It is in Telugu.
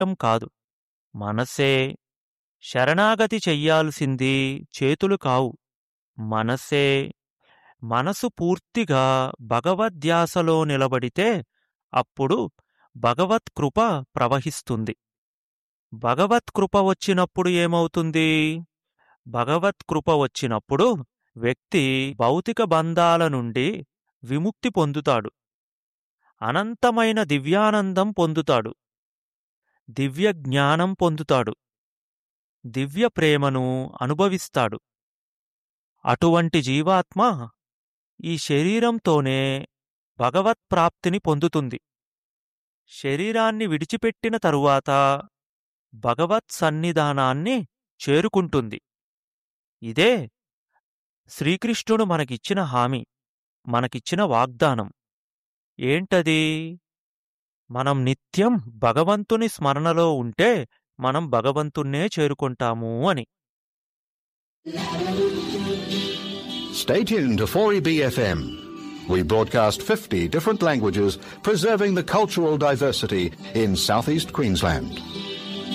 చెయ్యటం కాదు మనసే శరణాగతి చెయ్యాల్సింది చేతులు కావు మనసే మనసు పూర్తిగా భగవద్ధ్యాసలో నిలబడితే అప్పుడు భగవత్కృప ప్రవహిస్తుంది భగవత్కృప వచ్చినప్పుడు ఏమవుతుంది భగవత్కృప వచ్చినప్పుడు వ్యక్తి భౌతిక బంధాల నుండి విముక్తి పొందుతాడు అనంతమైన దివ్యానందం పొందుతాడు దివ్య జ్ఞానం పొందుతాడు దివ్య ప్రేమను అనుభవిస్తాడు అటువంటి జీవాత్మ ఈ శరీరంతోనే భగవత్ప్రాప్తిని పొందుతుంది శరీరాన్ని విడిచిపెట్టిన తరువాత భగవత్ సన్నిధానాన్ని చేరుకుంటుంది ఇదే శ్రీకృష్ణుడు మనకిచ్చిన హామీ మనకిచ్చిన వాగ్దానం ఏంటది మనం నిత్యం భగవంతుని స్మరణలో ఉంటే మనం భగవంతుణ్ణే చేరుకుంటాము అని Stay tuned to 4EBFM. We broadcast 50 different languages, preserving the cultural diversity in southeast Queensland.